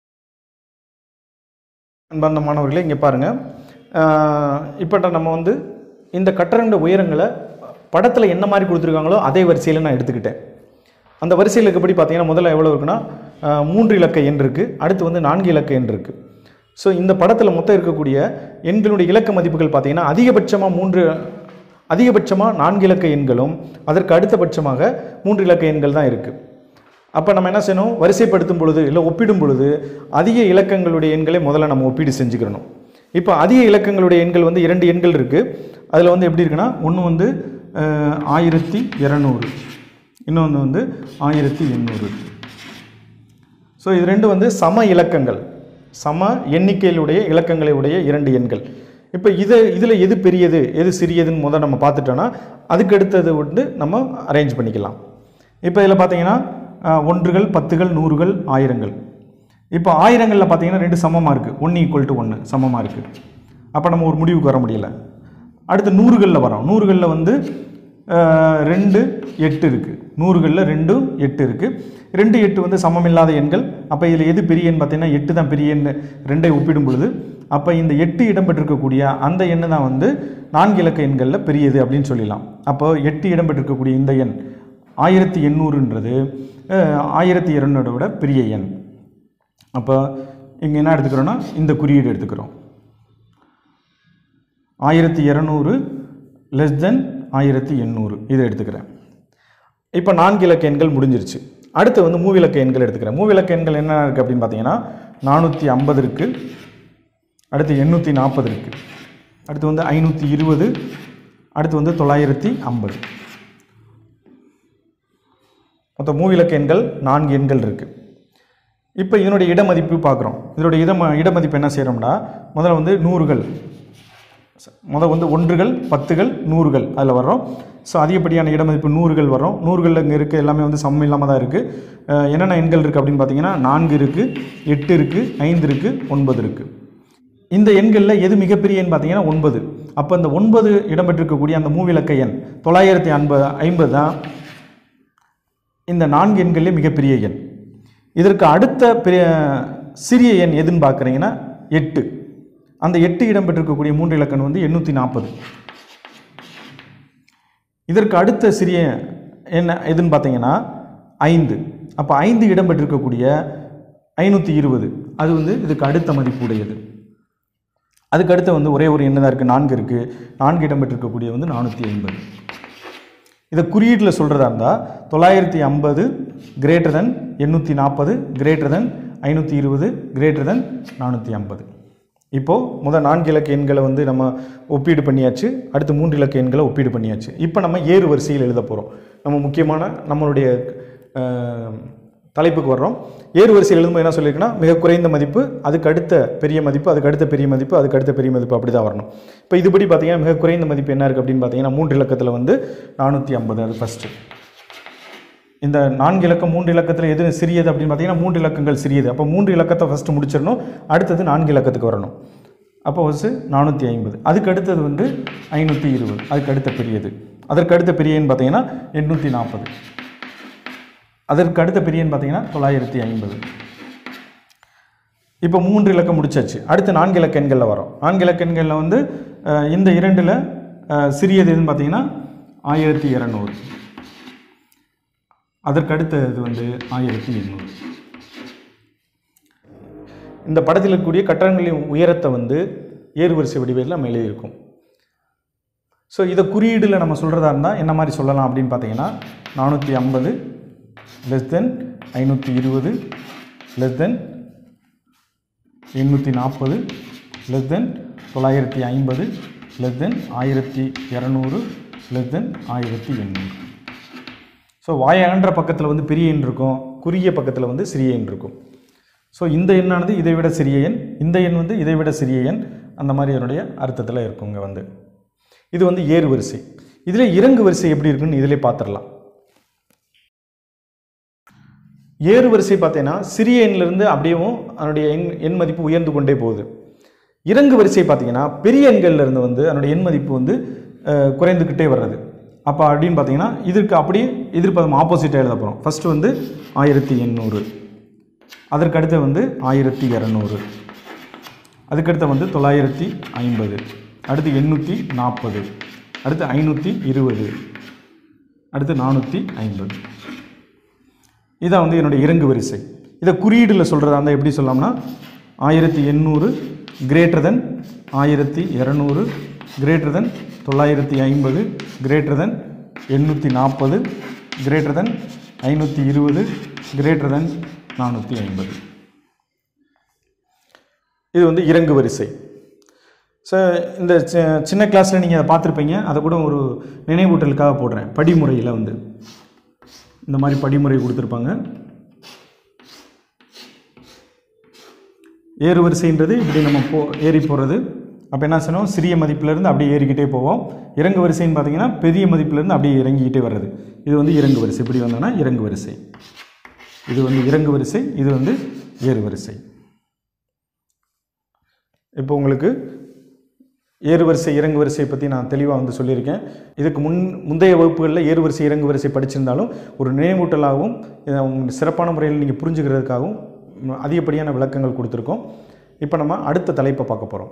அன்பார்ந்த மாணவர்களே இங்கே பாருங்கள் இப்போ நம்ம வந்து இந்த கட்டட உயரங்களை படத்தில் என்ன மாதிரி கொடுத்துருக்காங்களோ அதே வரிசையில் நான் எடுத்துக்கிட்டேன் அந்த வரிசையில் இருக்கப்படி பார்த்தீங்கன்னா முதல்ல எவ்வளோ இருக்குன்னா ஆஹ், மூன்று இலக்க எண் இருக்குது அடுத்து வந்து நான்கு இலக்க எண் இருக்குது ஸோ இந்த படத்தில் மொத்தம் இருக்கக்கூடிய எண்களுடைய இலக்க மதிப்புகள் பார்த்தீங்கன்னா அதிகபட்சமாக மூன்று அதிகபட்சமாக நான்கு இலக்க எண்களும் அதற்கு அடுத்தபட்சமாக மூன்று இலக்க எண்கள் தான் இருக்குது அப்போ நம்ம என்ன செய்யணும் வரிசைப்படுத்தும் பொழுது இல்லை ஒப்பிடும் பொழுது அதிக இலக்கங்களுடைய எண்களை முதல்ல நம்ம ஒப்பீடு செஞ்சுக்கிறணும் இப்போ அதிக இலக்கங்களுடைய எண்கள் வந்து இரண்டு எண்கள் இருக்குது அதில் வந்து எப்படி இருக்குன்னா ஒன்று வந்து அஹ், ஆயிரத்தி இரநூறு இன்னொன்று வந்து ஆயிரத்தி எண்ணூறு ஸோ இது ரெண்டு வந்து சம இலக்கங்கள் சம எண்ணிக்கையிலுடைய இலக்கங்களை உடைய இரண்டு எண்கள் இப்போ இதை இதில் எது பெரியது எது சிறியதுன்னு முதல் நம்ம பார்த்துட்டோன்னா அதுக்கு அடுத்தது வந்து நம்ம அரேஞ்ச் பண்ணிக்கலாம் இப்போ இதில் பார்த்தீங்கன்னா அஹ், ஒன்றுகள் பத்துகள் நூறுகள் ஆயிரங்கள் இப்போ ஆயிரங்களில் பார்த்தீங்கன்னா ரெண்டு சமமாக இருக்குது ஒன்று ஈக்குவல் டு ஒன்று சமமாக இருக்குது அப்போ நம்ம ஒரு முடிவுக்கு வர முடியல அடுத்து நூறுகளில் வரோம் நூறுகளில் வந்து அஹ், ரெண்டு எட்டு இருக்குது நூறுகளில் ரெண்டும் எட்டு இருக்குது ரெண்டு எட்டு வந்து சமமில்லாத எண்கள் அப்போ இதில் எது பெரிய எண் பார்த்தீங்கன்னா எட்டு தான் பெரிய எண் ரெண்டை ஒப்பிடும் பொழுது அப்போ இந்த எட்டு இடம்பெற்றிருக்கக்கூடிய அந்த எண்ணு தான் வந்து நான்கு இலக்க எண்களில் பெரியது அப்படின்னு சொல்லிடலாம் அப்போ எட்டு இடம்பெற்றிருக்கக்கூடிய இந்த எண் ஆயிரத்தி எண்ணூறுன்றது அஹ், ஆயிரத்தி இரநூறை விட பெரிய எண் அப்போ இங்கே என்ன எடுத்துக்கிறோன்னா இந்த குறியீடு எடுத்துக்கிறோம் ஆயிரத்தி இரநூறு லெஸ் தென் ஆயிரத்தி எண்ணூறு இதை எடுத்துக்கிறேன் இப்போ நான்கு இலக்க எண்கள் முடிஞ்சிருச்சு அடுத்து வந்து மூவிலக்க எண்கள் எடுத்துக்கிறேன் மூவிலக்க எண்கள் என்ன இருக்குது அப்படின்னு பார்த்தீங்கன்னா நானூற்றி ஐம்பது இருக்குது அடுத்து எண்ணூற்றி நாற்பது இருக்குது அடுத்து வந்து ஐநூற்றி இருபது அடுத்து வந்து தொள்ளாயிரத்தி ஐம்பது மொத்தம் மூவிலக்க எண்கள் நான்கு எண்கள் இருக்குது இப்போ இதனுடைய இடமதிப்பு பார்க்குறோம் இதனுடைய இடம இடமதிப்பு என்ன செய்கிறோம்னா முதல்ல வந்து நூறுகள் முதல் வந்து ஒன்றுகள் பத்துகள் நூறுகள் அதில் வர்றோம் ஸோ அதிகப்படியான இடமதிப்பு நூறுகள் வரும் நூறுகள் இங்கே இருக்குது எல்லாமே வந்து சமம் இல்லாமல் தான் இருக்குது என்னென்ன எண்கள் இருக்குது அப்படின்னு பார்த்தீங்கன்னா நான்கு இருக்குது எட்டு இருக்குது ஐந்து இருக்குது ஒன்பது இருக்குது இந்த எண்களில் எது மிகப்பெரிய எண் பார்த்தீங்கன்னா ஒன்பது அப்போ இந்த ஒன்பது இடம்பெற்றிருக்கக்கூடிய அந்த மூவிலக்க எண் தொள்ளாயிரத்தி ஐம்பது ஐம்பது தான் இந்த நான்கு எண்களிலே மிகப்பெரிய எண் இதற்கு அடுத்த பெரிய சிறிய எண் எதுன்னு பார்க்குறீங்கன்னா எட்டு அந்த எட்டு இடம்பெற்றிருக்கக்கூடிய மூன்று இலக்கணம் வந்து எண்ணூற்றி நாற்பது இதற்கு அடுத்த சிறிய என்ன எதுன்னு பார்த்தீங்கன்னா ஐந்து அப்போ ஐந்து இடம்பெற்றிருக்கக்கூடிய ஐநூற்றி இருபது அது வந்து இதுக்கு அடுத்த மதிப்புடையது அதுக்கு அடுத்து வந்து ஒரே ஒரு எண்ணு தான் இருக்குது நான்கு இருக்குது நான்கு இடம்பெற்றிருக்கக்கூடிய வந்து நானூற்றி ஐம்பது இதை குறியீட்டில் சொல்கிறதா இருந்தால் தொள்ளாயிரத்தி ஐம்பது கிரேட்டர் தென் எண்ணூற்றி நாற்பது கிரேட்டர் தென் ஐநூற்றி இருபது கிரேட்டர் தென் நானூற்றி ஐம்பது இப்போது முதல் நான்கு இலக்க எண்களை வந்து நம்ம ஒப்பீடு பண்ணியாச்சு அடுத்து மூன்று இலக்க எண்களை ஒப்பீடு பண்ணியாச்சு இப்போ நம்ம ஏறு வரிசையில் எழுத போகிறோம் நம்ம முக்கியமான நம்மளுடைய அஹ், தலைப்புக்கு வர்றோம் ஏறு வரிசையில் எழுதும்போது என்ன சொல்லியிருக்குன்னா மிக குறைந்த மதிப்பு அதுக்கு அடுத்த பெரிய மதிப்பு அதுக்கு அடுத்த பெரிய மதிப்பு அதுக்கு அடுத்த பெரிய மதிப்பு அப்படி தான் வரணும் இப்போ இதுபடி பார்த்தீங்கன்னா மிக குறைந்த மதிப்பு என்ன இருக்குது அப்படின்னு பார்த்தீங்கன்னா மூன்று இலக்கத்தில் வந்து நானூற்றி ஐம்பது அது ஃபஸ்ட்டு இந்த நான்கு இலக்கம் மூன்று இலக்கத்தில் எது சிறியது அப்படின்னு பார்த்தீங்கன்னா மூன்று இலக்கங்கள் சிறியது அப்போ மூன்று இலக்கத்தை ஃபஸ்ட்டு முடிச்சிடணும் அடுத்தது நான்கு இலக்கத்துக்கு வரணும் அப்போ வந்து நானூற்றி ஐம்பது அதுக்கு அடுத்தது வந்து ஐநூற்றி இருபது அதுக்கு அடுத்த பெரியது அதற்கு அடுத்த பெரியன்னு பார்த்தீங்கன்னா எண்ணூற்றி நாற்பது அதற்கு அடுத்த பெரியன்னு பார்த்தீங்கன்னா தொள்ளாயிரத்தி ஐம்பது இப்போ மூன்று இலக்கம் முடிச்சாச்சு அடுத்து நான்கு இலக்க எண்களில் வரோம் நான்கு இலக்க எண்களில் வந்து அஹ், இந்த இரண்டில் அஹ், சிறியது எதுன்னு பார்த்தீங்கன்னா ஆயிரத்தி இரநூறு அதற்கு அடுத்தது வந்து ஆயிரத்தி எண்ணூறு இந்த படத்தில் இருக்கக்கூடிய கட்டடங்களின் உயரத்தை வந்து ஏறுவரிசை வடிவில் நம்ம எழுதியிருக்கோம் ஸோ இதை குறியீடில் நம்ம சொல்கிறதா இருந்தால் என்ன மாதிரி சொல்லலாம் அப்படின்னு பார்த்தீங்கன்னா நானூற்றி ஐம்பது லெஸ் தென் ஐநூற்றி இருபது லெஸ் தென் எண்ணூற்றி நாற்பது லெஸ் தென் தொள்ளாயிரத்தி ஐம்பது லெஸ் தென் ஆயிரத்தி இரநூறு லெஸ் தென் ஆயிரத்தி எண்ணூறு ஸோ வாயான்ற பக்கத்தில் வந்து பெரிய எண் இருக்கும் குறுகிய பக்கத்தில் வந்து சிறிய எண் இருக்கும் ஸோ இந்த எண்ணானது இதை விட சிறிய எண் இந்த எண் வந்து இதை விட சிறிய எண் அந்த மாதிரி அதனுடைய அர்த்தத்தில் இருக்குங்க வந்து இது வந்து ஏறு வரிசை இதில் இறங்கு வரிசை எப்படி இருக்குன்னு இதிலே பார்த்துடலாம் ஏறு வரிசை பார்த்தீங்கன்னா சிறிய எண்ணிலிருந்து அப்படியேவும் அதனுடைய எண் எண் மதிப்பு உயர்ந்து கொண்டே போகுது இறங்கு வரிசை பார்த்தீங்கன்னா பெரிய எண்கள்ல இருந்து வந்து அதனுடைய எண் மதிப்பு வந்து அஹ், குறைந்துக்கிட்டே வர்றது அப்போ அப்படின்னு பார்த்தீங்கன்னா இதற்கு அப்படியே எதிர்ப்பதம் ஆப்போசிட்டாக எழுத போகிறோம் ஃபஸ்ட்டு வந்து ஆயிரத்தி எண்ணூறு அதற்கு அடுத்து வந்து ஆயிரத்தி இரநூறு அதுக்கடுத்து வந்து தொள்ளாயிரத்தி ஐம்பது அடுத்து எண்ணூற்றி நாற்பது அடுத்து ஐநூற்றி இருபது அடுத்து நானூற்றி ஐம்பது இதான் வந்து என்னுடைய இறங்கு வரிசை இதை குறியீடில் சொல்கிறதா இருந்தால் எப்படி சொல்லலாம்னா ஆயிரத்தி எண்ணூறு கிரேட்டர் தென் ஆயிரத்தி இரநூறு கிரேட்டர் தென் தொள்ளாயிரத்தி ஐம்பது கிரேட்டர் தென் எண்ணூற்றி நாற்பது கிரேட்டர் தென் ஐநூற்றி இருபது கிரேட்டர் தென் நானூற்றி ஐம்பது இது வந்து இறங்கு வரிசை ஸோ இந்த சி- சின்ன கிளாஸில் நீங்கள் அதை பார்த்துருப்பீங்க அதை கூட ஒரு நினைவூட்டலுக்காக போடுறேன் படிமுறையில் வந்து இந்த மாதிரி படிமுறை கொடுத்துருப்பாங்க ஏறு வரிசைன்றது இப்படி நம்ம போ ஏறி போகிறது அப்போ என்ன செய்யணும் சிறிய மதிப்பிலேருந்து அப்படியே ஏறிக்கிட்டே போவோம் இறங்கு வரிசைன்னு பார்த்தீங்கன்னா பெரிய மதிப்பிலேருந்து அப்படியே இறங்கிக்கிட்டே வர்றது இது வந்து இறங்கு வரிசை இப்படி வந்தோன்னா இறங்கு வரிசை இது வந்து இறங்கு வரிசை இது வந்து ஏறு வரிசை இப்போ உங்களுக்கு ஏறு வரிசை இறங்கு வரிசை பற்றி நான் தெளிவாக வந்து சொல்லியிருக்கேன் இதுக்கு முன் முந்தைய வகுப்புகளில் ஏறு வரிசை இறங்கு வரிசை படிச்சிருந்தாலும் ஒரு நினைவூட்டலாகவும் இதை உங்க சிறப்பான முறையில் நீங்கள் புரிஞ்சுக்கிறதுக்காகவும் ம், அதிகப்படியான விளக்கங்கள் கொடுத்துருக்கோம் இப்போ நம்ம அடுத்த தலைப்பை பார்க்க போகிறோம்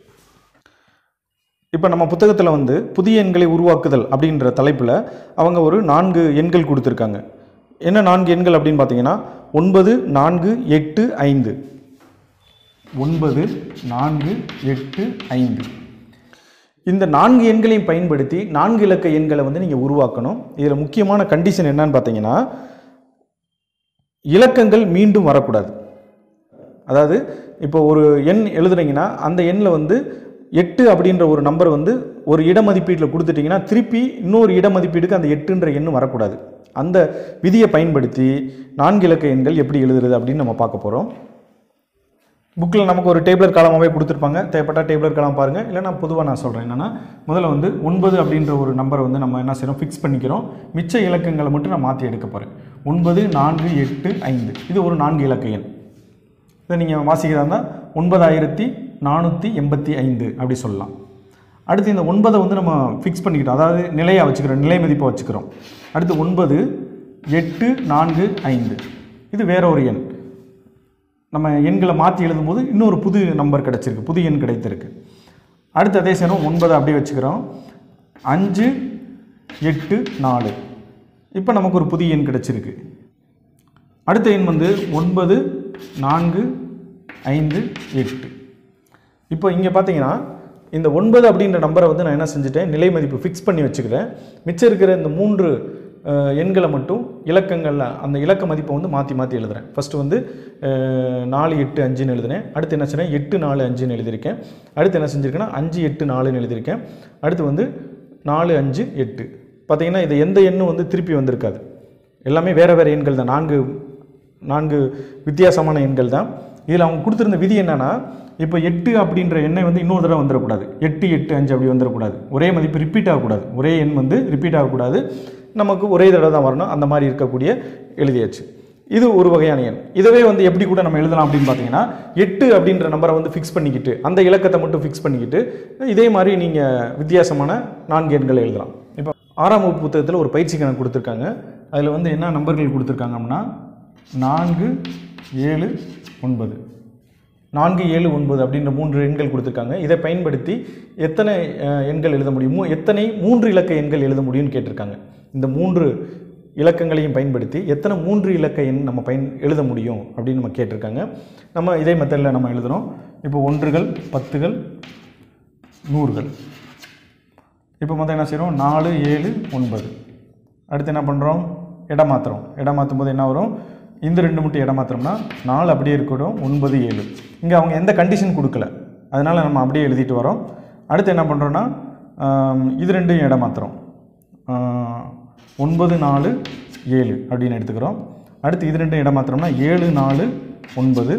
இப்போ நம்ம புத்தகத்தில் வந்து புதிய எண்களை உருவாக்குதல் அப்படின்ற தலைப்பில் அவங்க ஒரு நான்கு எண்கள் கொடுத்துருக்காங்க என்ன நான்கு எண்கள் அப்படின்னு பார்த்தீங்கன்னா ஒன்பது நான்கு எட்டு ஐந்து ஒன்பது நான்கு எட்டு ஐந்து இந்த நான்கு எண்களையும் பயன்படுத்தி நான்கு இலக்க எண்களை வந்து நீங்கள் உருவாக்கணும் இதில் முக்கியமான கண்டிஷன் என்னன்னு பார்த்தீங்கன்னா இலக்கங்கள் மீண்டும் வரக்கூடாது அதாவது இப்போ ஒரு எண் எழுதுறீங்கன்னா அந்த எண்ணில் வந்து எட்டு அப்படின்ற ஒரு நம்பர் வந்து ஒரு இட மதிப்பீட்டில் கொடுத்துட்டிங்கன்னா திருப்பி இன்னொரு இட மதிப்பீடுக்கு அந்த எட்டுன்ற எண் வரக்கூடாது அந்த விதியை பயன்படுத்தி நான்கு இலக்க எண்கள் எப்படி எழுதுறது அப்படின்னு நம்ம பார்க்க போகிறோம் புக்கில் நமக்கு ஒரு டேபிளர் காலமாகவே கொடுத்துருப்பாங்க தேவைப்பட்ட டேபிளர் காலம் பாருங்கள் இல்லை நான் பொதுவாக நான் சொல்கிறேன் என்னென்னா முதல்ல வந்து ஒன்பது அப்படின்ற ஒரு நம்பரை வந்து நம்ம என்ன செய்கிறோம் ஃபிக்ஸ் பண்ணிக்கிறோம் மிச்ச இலக்கங்களை மட்டும் நான் மாற்றி எடுக்க போகிறேன் ஒன்பது நான்கு எட்டு ஐந்து இது ஒரு நான்கு இலக்க எண் இதை நீங்கள் வாசிக்கிறதா இருந்தால் ஒன்பதாயிரத்தி நானூற்றி எண்பத்தி ஐந்து அப்படி சொல்லலாம் அடுத்து இந்த ஒன்பதை வந்து நம்ம ஃபிக்ஸ் பண்ணிக்கிட்டோம் அதாவது நிலையாக வச்சுக்கிறோம் நிலை மதிப்பை வச்சுக்கிறோம் அடுத்து ஒன்பது எட்டு நான்கு ஐந்து இது வேற ஒரு எண் நம்ம எண்களை மாற்றி எழுதும்போது இன்னொரு புது நம்பர் கிடச்சிருக்கு புது எண் கிடைத்திருக்கு அடுத்து அதே சேரம் ஒன்பது அப்படியே வச்சுக்கிறோம் அஞ்சு எட்டு நாலு இப்போ நமக்கு ஒரு புதிய எண் கிடச்சிருக்கு அடுத்த எண் வந்து ஒன்பது நான்கு ஐந்து எட்டு இப்போ இங்கே பார்த்தீங்கன்னா இந்த ஒன்பது அப்படின்ற நம்பரை வந்து நான் என்ன செஞ்சுட்டேன் நிலை மதிப்பு ஃபிக்ஸ் பண்ணி வச்சுக்கிறேன் மிச்சம் இருக்கிற இந்த மூன்று அஹ், எண்களை மட்டும் இலக்கங்களில் அந்த இலக்க மதிப்பை வந்து மாற்றி மாற்றி எழுதுறேன் ஃபஸ்ட்டு வந்து அஹ், நாலு எட்டு அஞ்சுன்னு எழுதுனேன் அடுத்து என்ன செய்றேன் எட்டு நாலு அஞ்சுன்னு எழுதியிருக்கேன் அடுத்து என்ன செஞ்சுருக்கேன்னா அஞ்சு எட்டு நாலுன்னு எழுதியிருக்கேன் அடுத்து வந்து நாலு அஞ்சு எட்டு பார்த்தீங்கன்னா இது எந்த எண்ணும் வந்து திருப்பி வந்திருக்காது எல்லாமே வேறு வேறு எண்கள் தான் நான்கு நான்கு வித்தியாசமான எண்கள் தான் இதில் அவங்க கொடுத்துருந்த விதி என்னன்னா இப்போ எட்டு அப்படின்ற எண்ணை வந்து இன்னொரு தடவை வந்துடக்கூடாது எட்டு எட்டு அஞ்சு அப்படி வந்துடக்கூடாது ஒரே மதிப்பு ரிப்பீட் ஆகக்கூடாது ஒரே எண் வந்து ரிப்பீட் ஆகக்கூடாது நமக்கு ஒரே தடவை தான் வரணும் அந்த மாதிரி இருக்கக்கூடிய எழுதியாச்சு இது ஒரு வகையான எண் இதுவே வந்து எப்படி கூட நம்ம எழுதலாம் அப்படின்னு பார்த்தீங்கன்னா எட்டு அப்படின்ற நம்பரை வந்து ஃபிக்ஸ் பண்ணிக்கிட்டு அந்த இலக்கத்தை மட்டும் ஃபிக்ஸ் பண்ணிக்கிட்டு இதே மாதிரி நீங்கள் வித்தியாசமான நான்கு எண்களை எழுதலாம் இப்போ ஆறாம் வகுப்பு புத்தகத்தில் ஒரு பயிற்சி கணக்கு கொடுத்துருக்காங்க அதில் வந்து என்ன நம்பர்கள் கொடுத்துருக்காங்க அப்படின்னா நான்கு ஏழு ஒன்பது நான்கு ஏழு ஒன்பது அப்படின்ற மூன்று எண்கள் கொடுத்துருக்காங்க இதை பயன்படுத்தி எத்தனை அஹ், எண்கள் எழுத முடியுமோ எத்தனை மூன்று இலக்க எண்கள் எழுத முடியும்னு கேட்டிருக்காங்க இந்த மூன்று இலக்கங்களையும் பயன்படுத்தி எத்தனை மூன்று இலக்க எண் நம்ம பயன் எழுத முடியும் அப்படின்னு நம்ம கேட்டிருக்காங்க நம்ம இதே மெத்தடில் நம்ம எழுதுகிறோம் இப்போ ஒன்றுகள் பத்துகள் நூறுகள் இப்போ மொத்தம் என்ன செய்கிறோம் நாலு ஏழு ஒன்பது அடுத்து என்ன பண்ணுறோம் இடம் மாற்றுறோம் இடம் மாற்றும் போது என்ன வரும் இந்த ரெண்டு மட்டும் இடம் மாத்திரம்னா நாலு அப்படியே இருக்கட்டும் ஒன்பது ஏழு இங்கே அவங்க எந்த கண்டிஷன் கொடுக்கல அதனால் நம்ம அப்படியே எழுதிட்டு வரோம் அடுத்து என்ன பண்ணுறோன்னா இது ரெண்டையும் இடம் மாற்றுறோம் ஒன்பது நாலு ஏழு அப்படின்னு எடுத்துக்கிறோம் அடுத்து இது ரெண்டும் இடம் மாத்திரம்னா ஏழு நாலு ஒன்பது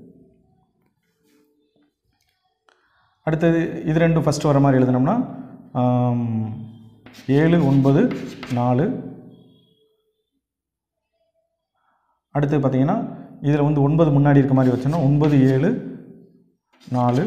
அடுத்தது இது ரெண்டும் ஃபஸ்ட்டு வர மாதிரி எழுதுனோம்னா ஆம், ஏழு ஒன்பது நாலு அடுத்து பார்த்தீங்கன்னா இதில் வந்து ஒன்பது முன்னாடி இருக்க மாதிரி வச்சோம்னா ஒன்பது ஏழு நாலு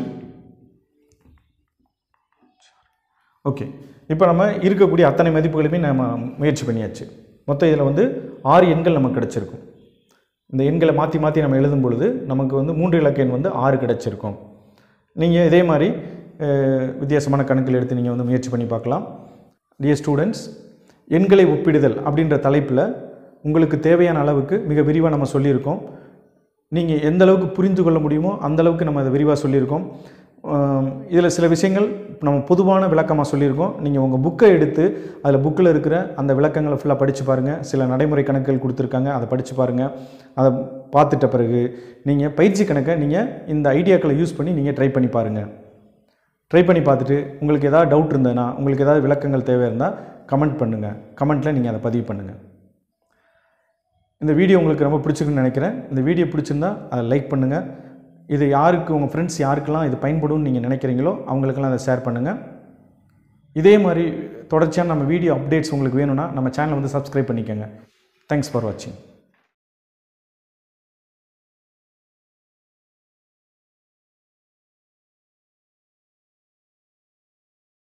ஓகே இப்போ நம்ம இருக்கக்கூடிய அத்தனை மதிப்புகளுமே நம்ம முயற்சி பண்ணியாச்சு மொத்தம் இதில் வந்து ஆறு எண்கள் நமக்கு கிடச்சிருக்கும் இந்த எண்களை மாற்றி மாற்றி நம்ம எழுதும் பொழுது நமக்கு வந்து மூன்று இலக்க எண் வந்து ஆறு கிடச்சிருக்கும் நீங்கள் இதே மாதிரி அஹ், வித்தியாசமான கணக்கில் எடுத்து நீங்கள் வந்து முயற்சி பண்ணி பார்க்கலாம் டியர் ஸ்டூடெண்ட்ஸ் எண்களை ஒப்பிடுதல் அப்படின்ற தலைப்பில் உங்களுக்கு தேவையான அளவுக்கு மிக விரிவாக நம்ம சொல்லியிருக்கோம் நீங்கள் எந்த அளவுக்கு புரிந்து கொள்ள முடியுமோ அந்த அளவுக்கு நம்ம அதை விரிவாக சொல்லியிருக்கோம் இதில் சில விஷயங்கள் நம்ம பொதுவான விளக்கமாக சொல்லியிருக்கோம் நீங்கள் உங்கள் புக்கை எடுத்து அதில் புக்கில் இருக்கிற அந்த விளக்கங்களை ஃபுல்லாக படித்து பாருங்கள் சில நடைமுறை கணக்குகள் கொடுத்துருக்காங்க அதை படித்து பாருங்கள் அதை பார்த்துட்ட பிறகு நீங்கள் பயிற்சி கணக்கை நீங்கள் இந்த ஐடியாக்களை யூஸ் பண்ணி நீங்கள் ட்ரை பண்ணி பாருங்கள் ட்ரை பண்ணி பார்த்துட்டு உங்களுக்கு ஏதாவது டவுட் இருந்ததுன்னா உங்களுக்கு ஏதாவது விளக்கங்கள் தேவை இருந்தால் கமெண்ட் பண்ணுங்கள் கமெண்ட்டில் நீங்கள் அதை பதிவு பண்ணுங்கள் இந்த வீடியோ உங்களுக்கு ரொம்ப பிடிச்சிருக்குன்னு நினைக்கிறேன் இந்த வீடியோ பிடிச்சிருந்தா அதை லைக் பண்ணுங்கள் இது யாருக்கு உங்கள் ஃப்ரெண்ட்ஸ் யாருக்கெல்லாம் இது பயன்படும்னு நீங்கள் நினைக்கிறீங்களோ அவங்களுக்கெல்லாம் அதை ஷேர் பண்ணுங்கள் இதே மாதிரி தொடர்ச்சியான நம்ம வீடியோ அப்டேட்ஸ் உங்களுக்கு வேணும்னா நம்ம சேனலை வந்து சப்ஸ்கிரைப் பண்ணிக்கோங்க தேங்க்ஸ் ஃபார் வாட்சிங்